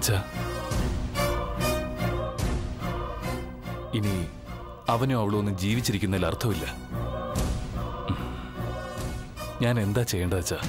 എന്നുവെച്ചാ ഇനി അവനും അവളും ഒന്നും ജീവിച്ചിരിക്കുന്നതിൽ അർത്ഥമില്ല ഉം. ഞാൻ എന്താ ചെയ്യേണ്ടത് വെച്ചാ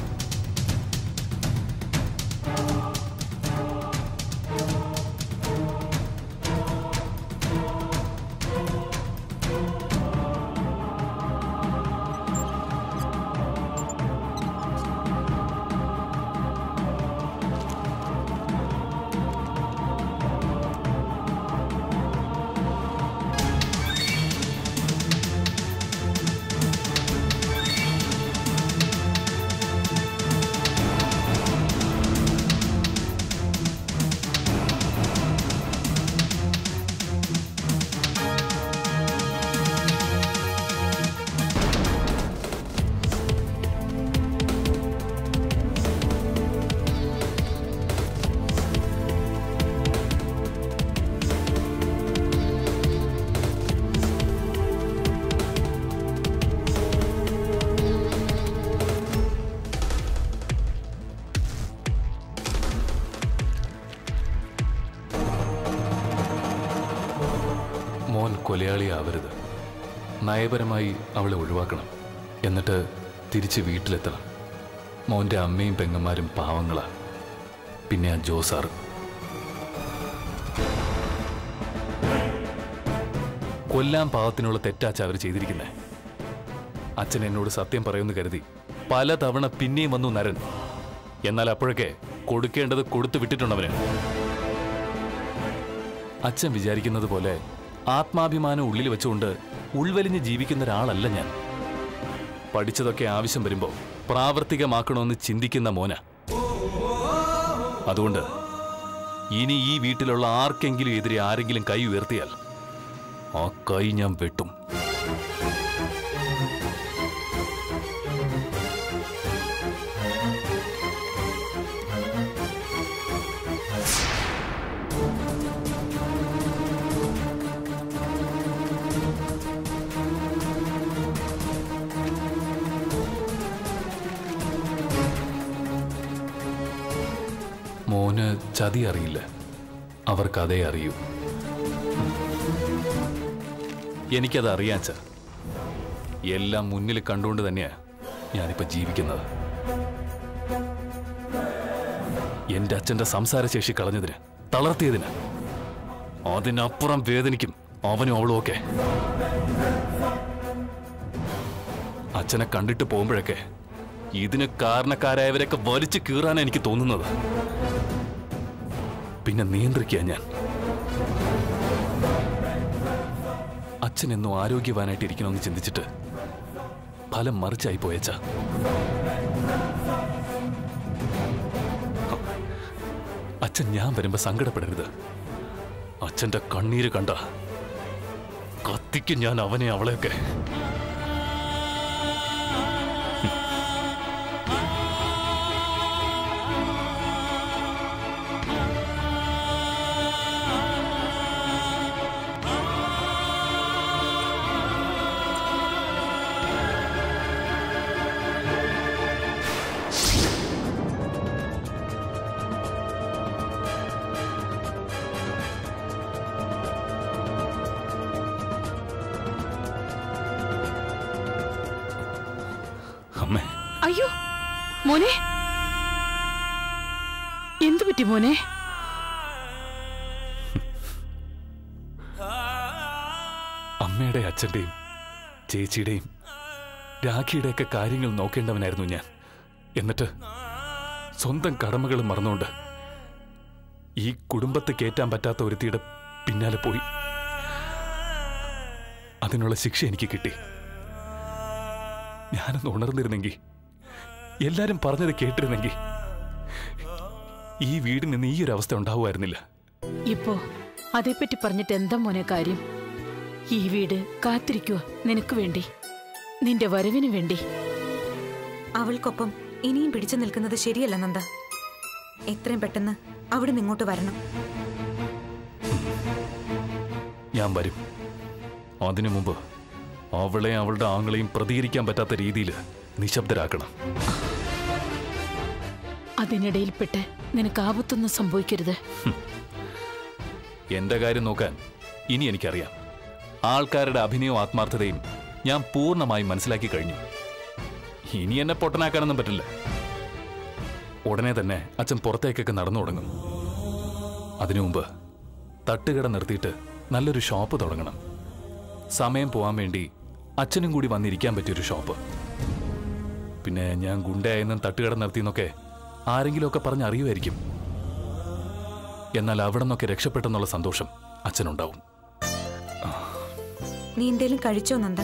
മോൻ കൊലയാളിയാവരുത് നയപരമായി അവളെ ഒഴിവാക്കണം എന്നിട്ട് തിരിച്ച് വീട്ടിലെത്തണം മോന്റെ അമ്മയും പെങ്ങന്മാരും പാവങ്ങളാ പിന്നെ ആ ജോസാറ് കൊല്ലാൻ പാവത്തിനുള്ള തെറ്റാച്ച അവർ ചെയ്തിരിക്കുന്നേ അച്ഛൻ എന്നോട് സത്യം പറയുമെന്ന് കരുതി പലതവണ പിന്നെയും വന്നു നരൻ എന്നാൽ അപ്പോഴൊക്കെ കൊടുക്കേണ്ടത് കൊടുത്തു വിട്ടിട്ടുണ്ടവന് അച്ഛൻ വിചാരിക്കുന്നത് പോലെ ആത്മാഭിമാനം ഉള്ളിൽ വെച്ചുകൊണ്ട് ഉൾവലിഞ്ഞ് ജീവിക്കുന്ന ഒരാളല്ല ഞാൻ പഠിച്ചതൊക്കെ ആവശ്യം വരുമ്പോൾ പ്രാവർത്തികമാക്കണമെന്ന് ചിന്തിക്കുന്ന മോന അതുകൊണ്ട് ഇനി ഈ വീട്ടിലുള്ള ആർക്കെങ്കിലും എതിരെ ആരെങ്കിലും കൈ ഉയർത്തിയാൽ ആ കൈ ഞാൻ വെട്ടും മോന് ചതി അറിയില്ല അവർക്ക് അതേ അറിയൂ എനിക്കത് അറിയാച്ച എല്ലാം മുന്നിൽ കണ്ടുകൊണ്ട് തന്നെയാ ഞാനിപ്പോ ജീവിക്കുന്നത് എന്റെ അച്ഛന്റെ സംസാരശേഷി കളഞ്ഞതിന് തളർത്തിയതിന് അതിനപ്പുറം വേദനിക്കും അവനും അവളും ഒക്കെ അച്ഛനെ കണ്ടിട്ട് പോകുമ്പോഴൊക്കെ ഇതിന് കാരണക്കാരായവരൊക്കെ വലിച്ചു കീറാനാണ് എനിക്ക് തോന്നുന്നത് പിന്നെ നിയന്ത്രിക്കുക ഞാൻ അച്ഛൻ എന്നും ആരോഗ്യവാനായിട്ട് ഇരിക്കണമെന്ന് ചിന്തിച്ചിട്ട് ഫലം മറിച്ചായി പോയച്ച അച്ഛൻ ഞാൻ വരുമ്പോ സങ്കടപ്പെടരുത് അച്ഛന്റെ കണ്ണീര് കണ്ട കത്തിക്കും ഞാൻ അവനെ അവളെയൊക്കെ അമ്മേ അയ്യോ മോനെ എന്തു പറ്റി മോനെ അമ്മയുടെ അച്ഛൻ്റെയും ചേച്ചിയുടെയും രാഖിയുടെയൊക്കെ കാര്യങ്ങൾ നോക്കേണ്ടവനായിരുന്നു ഞാൻ എന്നിട്ട് സ്വന്തം കടമകൾ മറന്നുകൊണ്ട് ഈ കുടുംബത്തെ കയറ്റാൻ പറ്റാത്ത ഒരുത്തിയുടെ പിന്നാലെ പോയി അതിനുള്ള ശിക്ഷ എനിക്ക് കിട്ടി ഞാനൊന്ന് ഉണർന്നിരുന്നെങ്കിൽ എല്ലാരും പറഞ്ഞത് കേട്ടിരുന്നെങ്കിൽ ഈ വീടിന് നിന്ന് ഈ ഒരു അവസ്ഥ ഉണ്ടാവുമായിരുന്നില്ല ഇപ്പോ അതേപ്പറ്റി പറഞ്ഞിട്ട് എന്താ മോനെ കാര്യം ഈ വീട് കാത്തിരിക്കുക നിനക്ക് വേണ്ടി നിന്റെ വരവിന് വേണ്ടി അവൾക്കൊപ്പം ഇനിയും പിടിച്ചു നിൽക്കുന്നത് ശരിയല്ല നന്ദ എത്രയും പെട്ടെന്ന് അവിടെ ഇങ്ങോട്ട് വരണം ഞാൻ വരും അതിനു മുമ്പ് അവളെ അവളുടെ ആങ്ങളെയും പ്രതികരിക്കാൻ പറ്റാത്ത രീതിയിൽ നിശബ്ദരാക്കണം അതിനിടയിൽപ്പെട്ട് നിനക്ക് ആപത്തൊന്നും സംഭവിക്കരുത് എന്റെ കാര്യം നോക്കാൻ ഇനി എനിക്കറിയാം ആൾക്കാരുടെ അഭിനയവും ആത്മാർത്ഥതയും ഞാൻ പൂർണ്ണമായും മനസ്സിലാക്കി കഴിഞ്ഞു ഇനി എന്നെ പൊട്ടനാക്കാനൊന്നും പറ്റില്ല ഉടനെ തന്നെ അച്ഛൻ പുറത്തേക്കൊക്കെ നടന്നു തുടങ്ങും അതിനു മുമ്പ് തട്ടുകട നിർത്തിയിട്ട് നല്ലൊരു ഷോപ്പ് തുടങ്ങണം സമയം പോവാൻ വേണ്ടി അച്ഛനും കൂടി വന്നിരിക്കാൻ പറ്റിയൊരു ഷോപ്പ് പിന്നെ ഞാൻ ഗുണ്ടയായെന്നും തട്ടുകട നിർത്തിയെന്നൊക്കെ ആരെങ്കിലുമൊക്കെ പറഞ്ഞ് അറിയുമായിരിക്കും എന്നാൽ അവിടെ നിന്നൊക്കെ രക്ഷപ്പെട്ടെന്നുള്ള സന്തോഷം അച്ഛനുണ്ടാവും നീ എന്തേലും കഴിച്ചോ നന്ദ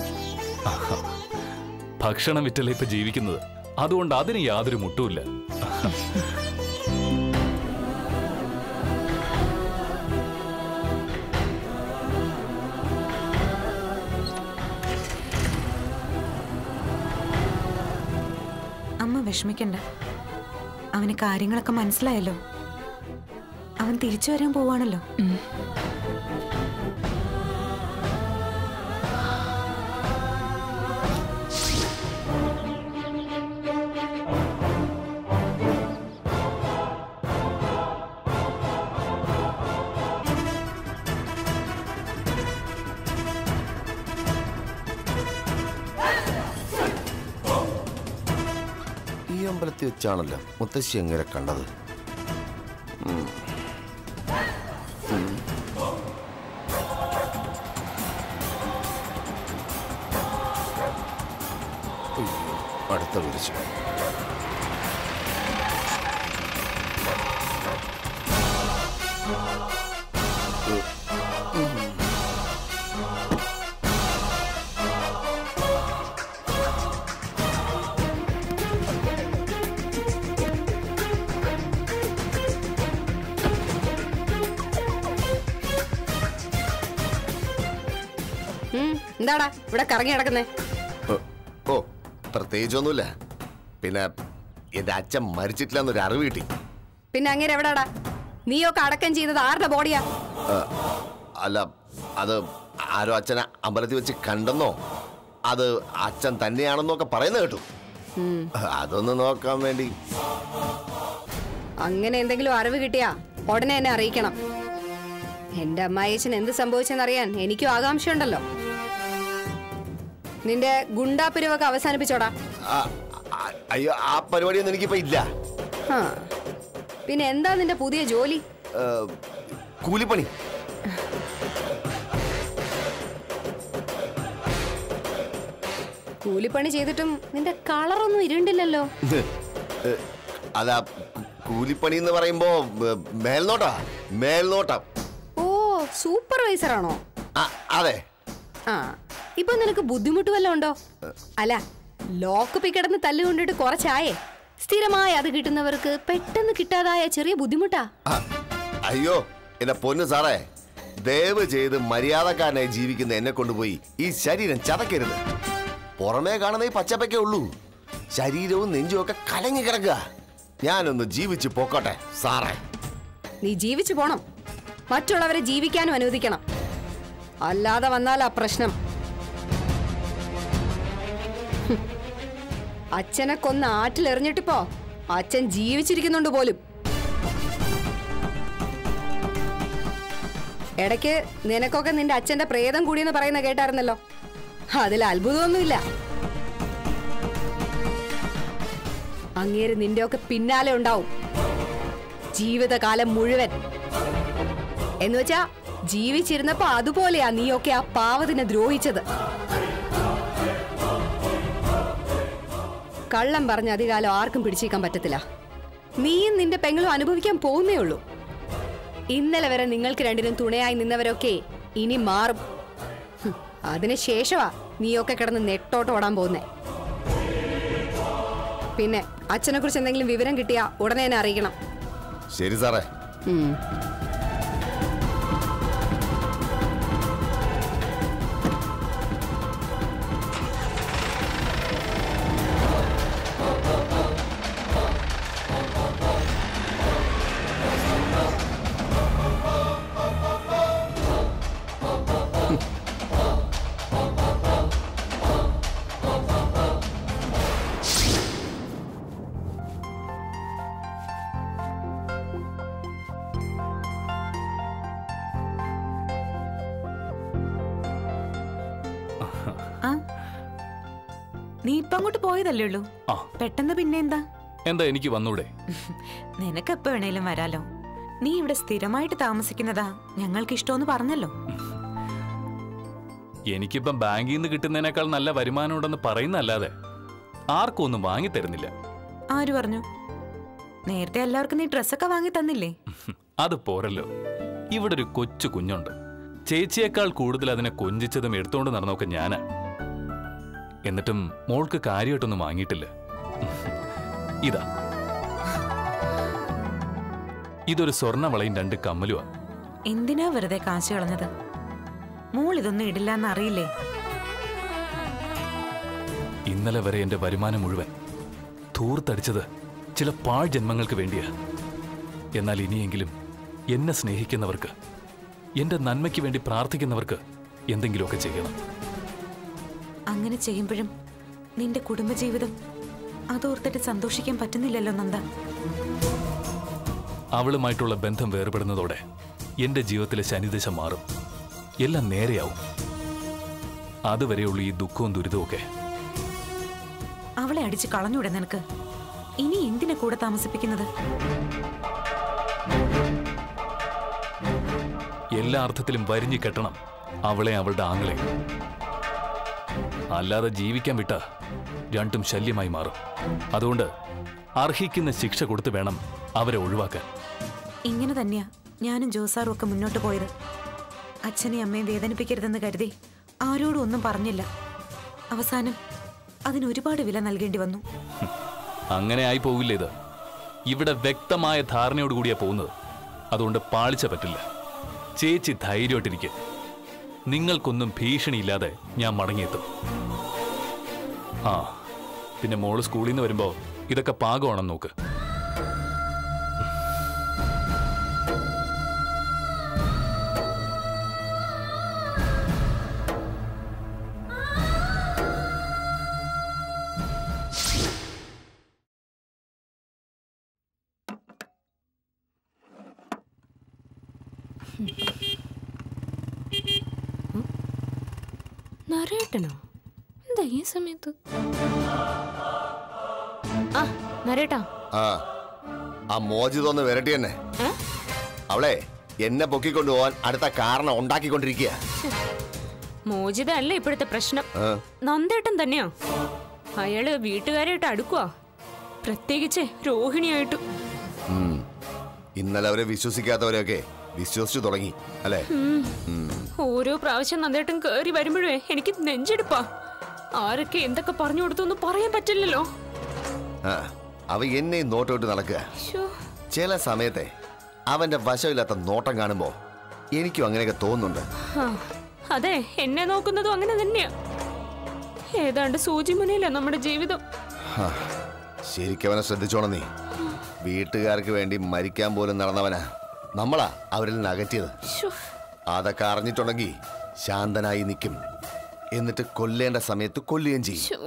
ഭക്ഷണം വിറ്റല്ലേ ഇപ്പൊ ജീവിക്കുന്നത് അതുകൊണ്ട് അതിന് യാതൊരു മുട്ടുമില്ല അമ്മ വിഷമിക്കണ്ട അവന് കാര്യങ്ങളൊക്കെ മനസ്സിലായല്ലോ അവൻ തിരിച്ചു വരാൻ പോവാണല്ലോ ഈ അമ്പലത്തിൽ വെച്ചാണല്ലോ മുത്തശ്ശി എങ്ങനെ കണ്ടത് ഉം. ഉം. ഉയ്യോ, അടുത്ത വിളിച്ചു ഉം, എന്താടാ ഇവിടെ കറങ്ങി കിടക്കുന്നേ ഓ, ഓ പ്രത്യേകിച്ചൊന്നുമില്ല പിന്നെ എന്റെ അച്ഛൻ മരിച്ചിട്ടില്ല എന്നൊരു അറിവ് കിട്ടി പിന്നെ അങ്ങനെ എവിടാടാ നീയൊക്കെ അടക്കം ചെയ്യുന്നത് ആരുടെ ബോഡിയാ ആ, അല്ല അത് ആരോ അച്ഛനെ അമ്പലത്തിൽ വെച്ച് കണ്ടെന്നോ അത് അച്ഛൻ തന്നെയാണെന്നൊക്കെ പറയുന്ന കേട്ടു അതൊന്ന് നോക്കാൻ വേണ്ടി അങ്ങനെ എന്തെങ്കിലും അറിവ് കിട്ടിയാ ഉടനെ എന്നെ അറിയിക്കണം എന്റെ അമ്മായിച്ചൻ എന്ത് സംഭവിച്ചെന്നറിയാൻ എനിക്കും ആകാംക്ഷയുണ്ടല്ലോ നിന്റെ ഗുണ്ടാപ്പിരിവൊക്കെ അവസാനിപ്പിച്ചോടാ ആ, ആ, അയ്യോ ആ പരിപാടിയൊന്നും എനിക്കിപ്പോ ഇല്ല ആ. പിന്നെ എന്താ നിന്റെ പുതിയ ജോലി ഏ, കൂലിപ്പണി കൂലിപ്പണി ചെയ്തിട്ടും നിന്റെ കളറൊന്നും ഇരുണ്ടില്ലല്ലോ ഏ, അതാ കൂലിപ്പണി എന്ന് പറയുമ്പോ ഏ, മേൽനോട്ടാ മേൽനോട്ടം ഓ സൂപ്പർവൈസർ ആണോ ആ, അതെ ആ ഇപ്പൊ നിനക്ക് ബുദ്ധിമുട്ട് വല്ലതും ഉണ്ടോ അല്ല ലോക്കപ്പിൽ കിടന്ന് തല്ലുകൊണ്ടിട്ട് കുറച്ചായേ സ്ഥിരമായി അത് കിട്ടുന്നവർക്ക് പെട്ടെന്ന് കിട്ടാതായ ചെറിയ ബുദ്ധിമുട്ടാ ആ, അയ്യോ എന്റെ പൊന്നു സാറേ ദയവ് ചെയ്ത് മര്യാദക്കാരനായി ജീവിക്കുന്ന എന്നെ കൊണ്ടുപോയി ഈ ശരീരം ചതക്കരുത് പുറമേ കാണുന്ന ഈ പച്ചപ്പയ്ക്കേ ഉള്ളൂ ശരീരവും നെഞ്ചും ഒക്കെ കലങ്ങി കിടക്കുക ഞാനൊന്ന് ജീവിച്ച് പോക്കോട്ടെ സാറേ നീ ജീവിച്ചു പോണം മറ്റുള്ളവരെ ജീവിക്കാനും അനുവദിക്കണം അല്ലാതെ വന്നാലാ പ്രശ്നം ഹും. അച്ഛനെ കൊന്ന് ആറ്റിലെറിഞ്ഞിട്ടിപ്പോ അച്ഛൻ ജീവിച്ചിരിക്കുന്നുണ്ട് പോലും ഇടയ്ക്ക് നിനക്കൊക്കെ നിന്റെ അച്ഛന്റെ പ്രേതം കൂടിയെന്ന് പറയുന്ന കേട്ടായിരുന്നല്ലോ അതിൽ അത്ഭുതമൊന്നുമില്ല അങ്ങേര് നിന്റെയൊക്കെ പിന്നാലെ ഉണ്ടാവും ജീവിതകാലം മുഴുവൻ എന്നുവെച്ചാ ജീവിച്ചിരുന്നപ്പോ അതുപോലെയാ നീയൊക്കെ ആ പാവത്തിനെ ദ്രോഹിച്ചത് കള്ളം പറഞ്ഞ അധികാലം ആർക്കും പിടിച്ചേക്കാൻ പറ്റത്തില്ല നീയും നിന്റെ പെങ്ങളും അനുഭവിക്കാൻ പോകുന്നേ ഉള്ളൂ ഇന്നലെ വരെ നിങ്ങൾക്ക് രണ്ടിനും തുണയായി നിന്നവരൊക്കെ ഇനി മാറും ഹും, അതിനുശേഷമാ നീയൊക്കെ കിടന്ന് നെട്ടോട്ട് ഓടാൻ പോകുന്നേ പിന്നെ അച്ഛനെ കുറിച്ച് എന്തെങ്കിലും വിവരം കിട്ടിയാ ഉടനെ എന്നെ അറിയിക്കണം ശരി സാറേ ഉം. ആ നീ ഇപ്പൊ അങ്ങോട്ട് പോയതല്ലേ ഉള്ളൂ ആ പെട്ടെന്ന് പിന്നെ എന്താ എന്താ എനിക്ക് വന്നൂടെ നിനക്ക് എപ്പോ വേണേലും വരാലോ നീ ഇവിടെ സ്ഥിരമായിട്ട് താമസിക്കുന്നതാ ഞങ്ങൾക്ക് ഇഷ്ടമെന്ന് പറഞ്ഞല്ലോ എനിക്കിപ്പം ബാങ്കിൽ നിന്ന് കിട്ടുന്നതിനേക്കാൾ നല്ല വരുമാനമുണ്ടെന്ന് പറയുന്നല്ലാതെ ആർക്കും ഒന്നും വാങ്ങിത്തരുന്നില്ല ആര് പറഞ്ഞു നേരത്തെ എല്ലാവർക്കും നീ ഡ്രസ്സൊക്കെ വാങ്ങി തന്നില്ലേ അത് പോരല്ലോ ഇവിടെ ഒരു കൊച്ചു കുഞ്ഞുണ്ട് ചേച്ചിയേക്കാൾ കൂടുതൽ അതിനെ കൊഞ്ചിച്ചതും എടുത്തോണ്ട് നടന്നൊക്കെ ഞാനാ എന്നിട്ടും മോൾക്ക് കാര്യമായിട്ടൊന്നും വാങ്ങിയിട്ടില്ല ഇതാ ഇതൊരു സ്വർണ്ണവളയും രണ്ട് കമ്മലുമാ എന്തിനാ വെറുതെ കാശ് കളഞ്ഞത് മോൾ ഇതൊന്നും ഇടില്ല എന്നറിയില്ലേ ഇന്നലെ വരെ എന്റെ വരുമാനം മുഴുവൻ ധൂർത്തടിച്ചത് ചില പാഴ് ജന്മങ്ങൾക്ക് വേണ്ടിയാ എന്നാൽ ഇനിയെങ്കിലും എന്നെ സ്നേഹിക്കുന്നവർക്ക് എന്റെ നന്മയ്ക്ക് വേണ്ടി പ്രാർത്ഥിക്കുന്നവർക്ക് എന്തെങ്കിലുമൊക്കെ ചെയ്യണം അങ്ങനെ ചെയ്യുമ്പോഴും നിന്റെ കുടുംബജീവിതം അതോർത്തിട്ട് സന്തോഷിക്കാൻ പറ്റുന്നില്ലല്ലോ നന്ദ അവളുമായിട്ടുള്ള ബന്ധം വേർപെടുന്നതോടെ എന്റെ ജീവിതത്തിലെ ശനിദശ മാറും എല്ലാം നേരെയാവും അതുവരെയുള്ള ഈ ദുഃഖവും ദുരിതവും ഒക്കെ അവളെ അടിച്ച് കളഞ്ഞൂടെ നിനക്ക് ഇനി എന്തിനാ കൂടെ താമസിപ്പിക്കുന്നത് എല്ലാ അർത്ഥത്തിലും വരിഞ്ഞു കെട്ടണം അവളെ അവളുടെ ആങ്ങളെ അല്ലാതെ ജീവിക്കാൻ വിട്ട രണ്ടും ശല്യമായി മാറും അതുകൊണ്ട് അർഹിക്കുന്ന ശിക്ഷ കൊടുത്ത് വേണം അവരെ ഒഴിവാക്കാൻ ഇങ്ങനെ തന്നെയാ ഞാനും ജോസാറും ഒക്കെ മുന്നോട്ട് പോയത് അച്ഛനെയും അമ്മയും വേദനിപ്പിക്കരുതെന്ന് കരുതി ആരോടും ഒന്നും പറഞ്ഞില്ല അവസാനം അതിന് ഒരുപാട് വില നൽകേണ്ടി വന്നു അങ്ങനെ ആയി പോകില്ല ഇത് ഇവിടെ വ്യക്തമായ ധാരണയോടുകൂടിയാ പോകുന്നത് അതുകൊണ്ട് പാളിച്ച പറ്റില്ല ചേച്ചി ധൈര്യമായിട്ടിരിക്കെ നിങ്ങൾക്കൊന്നും ഭീഷണിയില്ലാതെ ഞാൻ മടങ്ങിയെത്തും ആ പിന്നെ മോള് സ്കൂളിൽ നിന്ന് വരുമ്പോ ഇതൊക്കെ പാകമാണെന്ന് നോക്ക് നരേട്ടനോ എന്താ ഈ സമയത്ത് ആ നരേട്ടാ ആ ആ മോചിതൊന്ന് വിരട്ടി തന്നെ ഏ? അവളെ എന്നെ പൊക്കിക്കൊണ്ടു പോവാൻ അടുത്ത കാരണം ഉണ്ടാക്കിക്കൊണ്ടിരിക്കുക മോചിത അല്ല ഇപ്പോഴത്തെ പ്രശ്നം നന്ദേട്ടൻ തന്നെയാ അയാള് വീട്ടുകാരായിട്ട് അടുക്കുവാ പ്രത്യേകിച്ച് രോഹിണിയായിട്ട് ഇന്നലെ അവരെ വിശ്വസിക്കാത്തവരെയൊക്കെ വിശ്വസിച്ചു തുടങ്ങി അല്ലേ ഓരോ പ്രാവശ്യം നന്ദേട്ടൻ കേറി വരുമ്പോഴേ എനിക്ക് നെഞ്ചെടുപ്പാ ആരൊക്കെ എന്തൊക്കെ പറഞ്ഞു കൊടുത്തൊന്നും പറയാൻ പറ്റില്ലല്ലോ ആ അവ എന്നെയും നോട്ടോട്ട് നടക്കുക ശ്ശോ, ചില സമയത്തെ അവന്റെ വശമില്ലാത്ത നോട്ടം കാണുമ്പോ എനിക്കും അങ്ങനെയൊക്കെ തോന്നുന്നുണ്ട് ആ, അതെ എന്നെ നോക്കുന്നതും അങ്ങനെ തന്നെയാ ഏതാണ്ട് സൂചിമുനയില്ല നമ്മുടെ ജീവിതം ഹാ, ശരിക്കും അവനെ ശ്രദ്ധിച്ചോണം നീ വീട്ടുകാർക്ക് വേണ്ടി മരിക്കാൻ പോലും നടന്നവനാ നമ്മളാ അവരിൽ നിന്ന് അകറ്റിയത് ശ്ശോ, അതൊക്കെ അറിഞ്ഞിട്ടുണ്ടെങ്കിൽ ശാന്തനായി നിൽക്കും എന്നിട്ട് കൊല്ലേണ്ട സമയത്ത് കൊല്ലുകയും ചെയ്യും ശ്ശോ.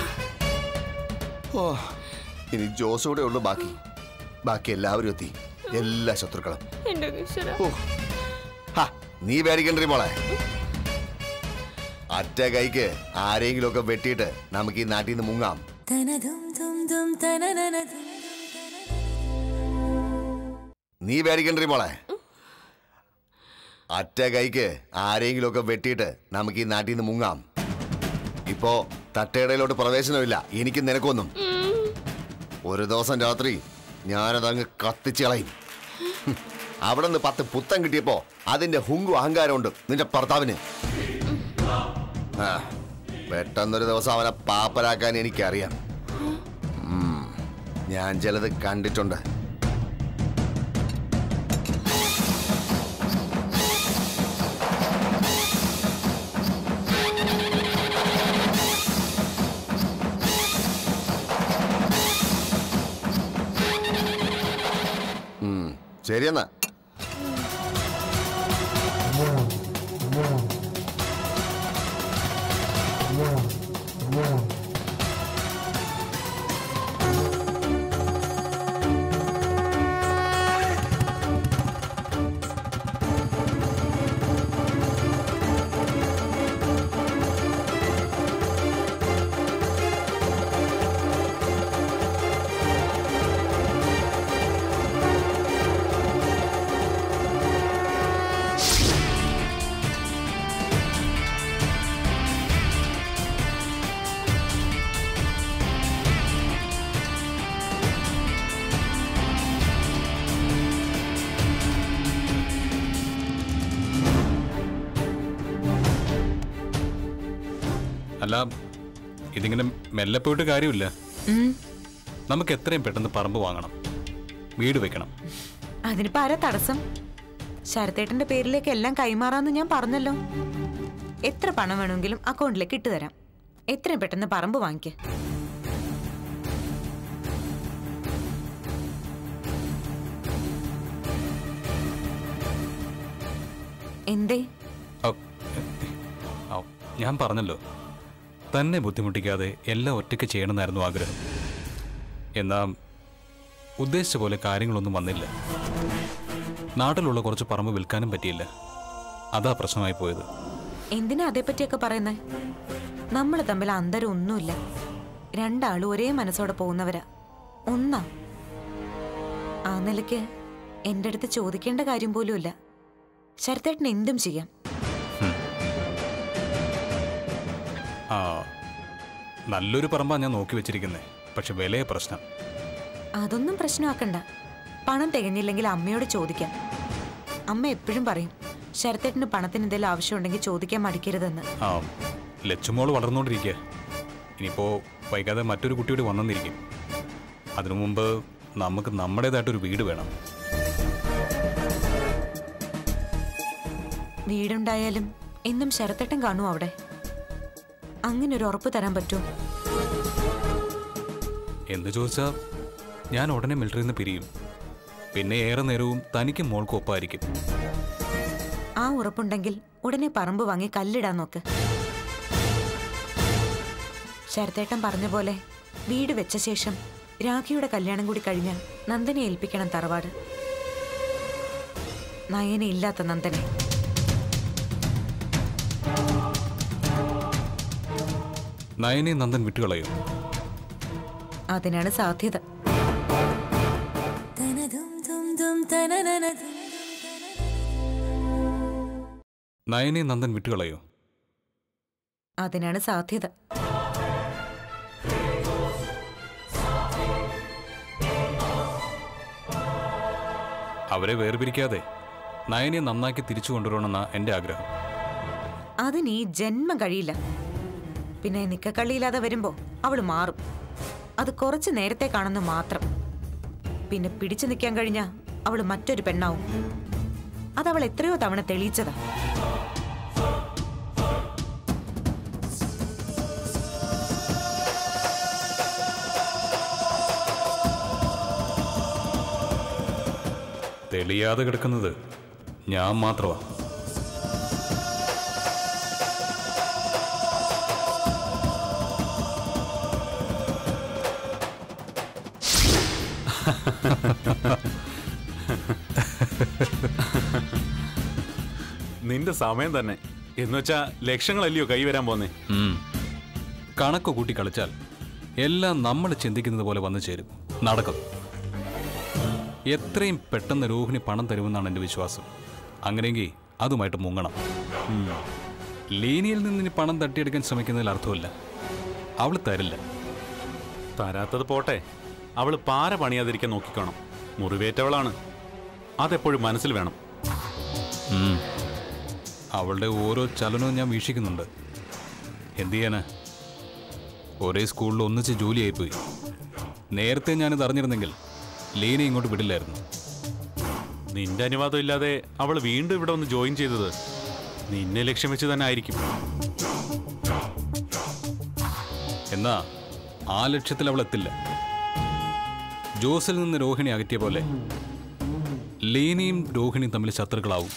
ഓ ഇനി ജോസൂടെ ഉള്ളു ബാക്കി ബാക്കി എല്ലാവരും എത്തി എല്ലാ ശത്രുക്കളും എന്റെ ഈശ്വരാ. ഓ ഹാ, നീ പേടിക്കണ്ടേ മോളെ അറ്റ കൈക്ക് ആരെങ്കിലും ഒക്കെ വെട്ടിയിട്ട് നമുക്ക് ഈ നാട്ടിൽ നിന്ന് മുങ്ങാം നീ പേടിക്കണ്ടേ മോളെ അറ്റ കൈക്ക് ആരെങ്കിലും ഒക്കെ വെട്ടിയിട്ട് നമുക്ക് ഈ നാട്ടിൽ നിന്ന് മുങ്ങാം ഇപ്പോ തട്ടേടയിലോട്ട് പ്രവേശനമില്ല എനിക്ക് നിനക്കൊന്നും ഒരു ദിവസം രാത്രി ഞാനതങ്ങ് കത്തിച്ച് കളയും ഹും. അവിടെ നിന്ന് പത്ത് പുത്തം കിട്ടിയപ്പോ അതിന്റെ ഹുങ്കും അഹങ്കാരമുണ്ട് നിന്റെ ഭർത്താവിന് ആ, പെട്ടെന്നൊരു ദിവസം അവനെ പാപ്പരാക്കാൻ എനിക്കറിയാം ഉം, ഞാൻ ചിലത് കണ്ടിട്ടുണ്ട് ഉം, ശരിയെന്നാ അല്ല ഇതിങ്ങനെ മെല്ലെ പോയിട്ട് കാര്യമില്ല ഉം. നമുക്ക് എത്രയും പെട്ടെന്ന് പറമ്പ് വാങ്ങണം വീട് വെക്കണം അതിനിപ്പോ ആരാ തടസ്സം ശരത്തേട്ടന്റെ പേരിലേക്ക് എല്ലാം കൈമാറാന്ന് ഞാൻ പറഞ്ഞല്ലോ എത്ര പണം വേണമെങ്കിലും അക്കൗണ്ടിലേക്ക് ഇട്ടുതരാം എത്രയും പെട്ടെന്ന് പറമ്പ് വാങ്ങിക്ക എന്തേ ഔ, ഔ, ഞാൻ പറഞ്ഞല്ലോ തന്നെ ബുദ്ധിമുട്ടിക്കാതെ എല്ലാം ഒറ്റയ്ക്ക് ചെയ്യണമെന്നായിരുന്നു ആഗ്രഹം എന്നാ ഉദ്ദേശിച്ച പോലെ കാര്യങ്ങളൊന്നും വന്നില്ല നാട്ടിലുള്ള കുറച്ച് പറമ്പ് വിൽക്കാനും പറ്റിയില്ല അതാ പ്രശ്നമായി പോയത് എന്തിനാ അതേപ്പറ്റിയൊക്കെ പറയുന്നേ നമ്മൾ തമ്മിൽ അന്തരം ഒന്നുമില്ല രണ്ടാളും ഒരേ മനസ്സോടെ പോകുന്നവരാ ഒന്നാ ആ നിലയ്ക്ക് എൻ്റെ അടുത്ത് ചോദിക്കേണ്ട കാര്യം പോലുമില്ല ശരത്തേട്ടൻ എന്തും ചെയ്യാം ആ നല്ലൊരു പറമ്പാണ് ഞാൻ നോക്കി വെച്ചിരിക്കുന്നത് പക്ഷെ വിലയെ പ്രശ്നം അതൊന്നും പ്രശ്നമാക്കണ്ട പണം തികഞ്ഞില്ലെങ്കിൽ അമ്മയോട് ചോദിക്കാം അമ്മ എപ്പോഴും പറയും ശരത്തേട്ടന് പണത്തിന് എന്തെങ്കിലും ആവശ്യമുണ്ടെങ്കിൽ ചോദിക്കാൻ മടിക്കരുതെന്ന് ആ ലച്ചുമോൾ വളർന്നുകൊണ്ടിരിക്കുക ഇനിയിപ്പോൾ വൈകാതെ മറ്റൊരു കുട്ടിയോട് വന്നെന്നിരിക്കും അതിനു മുമ്പ് നമുക്ക് നമ്മുടേതായിട്ടൊരു വീട് വേണം വീടുണ്ടായാലും എന്നും ശരത്തേട്ടൻ കാണുമോ അവിടെ അങ്ങനെ ഒരു ഉറപ്പ് തരാൻ പറ്റുമോ എന്ന് ചോദിച്ചാൽ ഞാൻ ഉടനെ മിലിറ്ററിയിൽ നിന്ന് പിരിയും പിന്നെ ഏറെ നേരവും തനിക്കും മോൾക്കും ഒപ്പമായിരിക്കും ആ ഉറപ്പുണ്ടെങ്കിൽ ഉടനെ പറമ്പ് വാങ്ങി കല്ലിടാൻ നോക്ക് ശരത്തേട്ടൻ പറഞ്ഞ പോലെ വീട് വെച്ച ശേഷം രാഖിയുടെ കല്യാണം കൂടി കഴിഞ്ഞാൽ നന്ദനെ ഏൽപ്പിക്കണം തറവാട് നയന ഇല്ലാത്ത നന്ദനെ നയനെ നന്ദൻ വിട്ടുകളയും അതിനാണ് സാധ്യത നയനെ നന്ദൻ വിട്ടുകളയോ അതിനാണ് സാധ്യത അവരെ വേർപിരിക്കാതെ നയനെ നന്നാക്കി തിരിച്ചു കൊണ്ടുവരണമെന്ന എൻ്റെ ആഗ്രഹം അതിന് ഈ ജന്മം കഴിയില്ല പിന്നെ നിക്കക്കള്ളിയില്ലാതെ വരുമ്പോ അവള് മാറും അത് കുറച്ച് നേരത്തെ കാണുന്നു മാത്രം പിന്നെ പിടിച്ചു നിൽക്കാൻ കഴിഞ്ഞ അവള് മറ്റൊരു പെണ്ണാവും അതവൾ എത്രയോ തവണ തെളിയിച്ചതാ തെളിയാതെ കിടക്കുന്നത് ഞാൻ മാത്രമാണ് നിന്റെ സമയം തന്നെ എന്നുവെച്ചാ ലക്ഷങ്ങളല്ലയോ കൈവരാൻ പോന്നേ ഉം. കണക്ക് കൂട്ടി കളിച്ചാൽ എല്ലാം നമ്മൾ ചിന്തിക്കുന്നത് പോലെ വന്നു ചേരും നടക്കും എത്രയും പെട്ടെന്ന് രോഹിണി പണം തരുമെന്നാണ് എൻ്റെ വിശ്വാസം അങ്ങനെയെങ്കിൽ അതുമായിട്ട് മുങ്ങണം ഉം. ലീനിയിൽ നിന്ന് ഇനി പണം തട്ടിയെടുക്കാൻ ശ്രമിക്കുന്നതിൽ അർത്ഥമില്ല അവൾ തരില്ല തരാത്തത് പോട്ടെ അവള് പാര പണിയാതിരിക്കാൻ നോക്കിക്കോണം മുറിവേറ്റവളാണ് അതെപ്പോഴും മനസ്സിൽ വേണം ഉം. അവളുടെ ഓരോ ചലനവും ഞാൻ വീക്ഷിക്കുന്നുണ്ട് എന്ത് ചെയ്യാനാ ഒരേ സ്കൂളിൽ ഒന്നിച്ച് ജോലിയായിപ്പോയി നേരത്തെ ഞാനിത് അറിഞ്ഞിരുന്നെങ്കിൽ ലീന ഇങ്ങോട്ട് വിടില്ലായിരുന്നു നിന്റെ അനുവാദം ഇല്ലാതെ അവൾ വീണ്ടും ഇവിടെ ഒന്ന് ജോയിൻ ചെയ്തത് നിന്നെ ലക്ഷ്യം വെച്ച് തന്നെ ആയിരിക്കും എന്നാ ആ ലക്ഷ്യത്തിൽ അവൾ എത്തില്ല ജോസിൽ നിന്ന് രോഹിണി അകറ്റിയ പോലെ ലീനയും രോഹിണിയും തമ്മിൽ ശത്രുക്കളാവും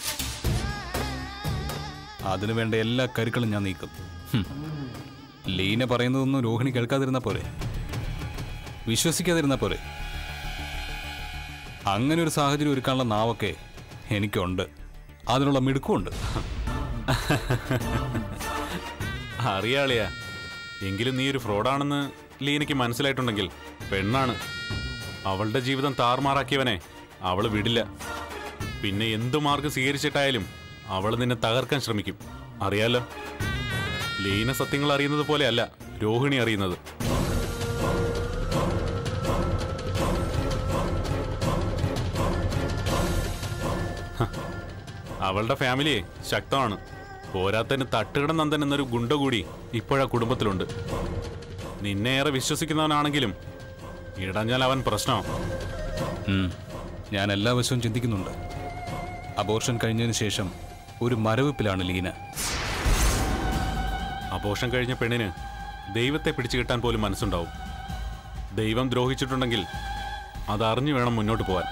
അതിനു വേണ്ട എല്ലാ കരുക്കളും ഞാൻ നീക്കും ഹും. ലീന പറയുന്നതൊന്നും രോഹിണി കേൾക്കാതിരുന്ന പോരെ വിശ്വസിക്കാതിരുന്ന പോരെ അങ്ങനെ ഒരു സാഹചര്യം ഒരുക്കാനുള്ള നാവൊക്കെ എനിക്കുണ്ട് അതിനുള്ള മിടുക്കുമുണ്ട് അറിയാളിയാ എങ്കിലും നീ ഒരു ഫ്രോഡാണെന്ന് ലീനയ്ക്ക് മനസ്സിലായിട്ടുണ്ടെങ്കിൽ പെണ്ണാണ് അവളുടെ ജീവിതം താറുമാറാക്കിയവനെ അവൾ വിടില്ല പിന്നെ എന്തു മാർഗം സ്വീകരിച്ചിട്ടായാലും അവൾ നിന്നെ തകർക്കാൻ ശ്രമിക്കും അറിയാലോ ലീന സത്യങ്ങൾ അറിയുന്നത് പോലെയല്ല രോഹിണി അറിയുന്നത് ഹ, അവളുടെ ഫാമിലി ശക്തമാണ് പോരാത്തതിന് തട്ടുകട നന്ദൻ എന്നൊരു ഗുണ്ട കൂടി ഇപ്പോഴാ കുടുംബത്തിലുണ്ട് നിന്നെ ഏറെ വിശ്വസിക്കുന്നവനാണെങ്കിലും ഇടഞ്ഞാൽ അവൻ പ്രശ്നം ഉം. ഞാൻ എല്ലാ വശവും ചിന്തിക്കുന്നുണ്ട് അബോർഷൻ കഴിഞ്ഞതിന് ശേഷം ഒരു മരവിപ്പിലാണ് ലീന അപോഷം കഴിഞ്ഞ പെണ്ണിന് ദൈവത്തെ പിടിച്ചു കിട്ടാൻ പോലും മനസ്സുണ്ടാവും ദൈവം ദ്രോഹിച്ചിട്ടുണ്ടെങ്കിൽ അതറിഞ്ഞു വേണം മുന്നോട്ട് പോവാൻ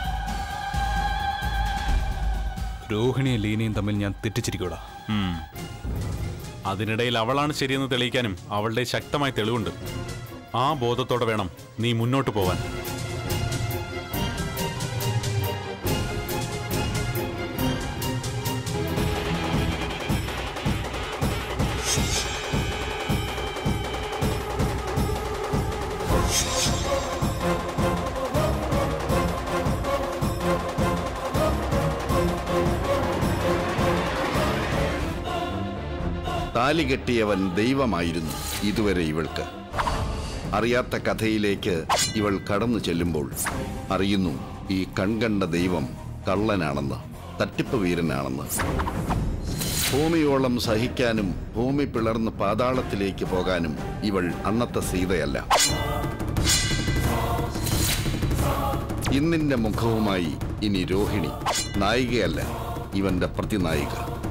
രോഹിണിയും ലീനയും തമ്മിൽ ഞാൻ തെറ്റിച്ചിരിക്കൂടാ ഉം. അതിനിടയിൽ അവളാണ് ശരിയെന്ന് തെളിയിക്കാനും അവളുടെ ശക്തമായ തെളിവുണ്ട് ആ ബോധത്തോടെ വേണം നീ മുന്നോട്ട് പോവാൻ താലി കെട്ടിയവൻ ദൈവമായിരുന്നു ഇതുവരെ ഇവൾക്ക് അറിയാത്ത കഥയിലേക്ക് ഇവൾ കടന്നു ചെല്ലുമ്പോൾ അറിയുന്നു ഈ കൺകണ്ട ദൈവം കള്ളനാണെന്ന് തട്ടിപ്പ് വീരനാണെന്ന് ഭൂമിയോളം സഹിക്കാനും ഭൂമി പിളർന്ന് പാതാളത്തിലേക്ക് പോകാനും ഇവൾ അന്നത്തെ സീതയല്ല ഇന്നിന്റെ മുഖവുമായി ഇനി രോഹിണി നായികയല്ല ഇവന്റെ പ്രതിനായിക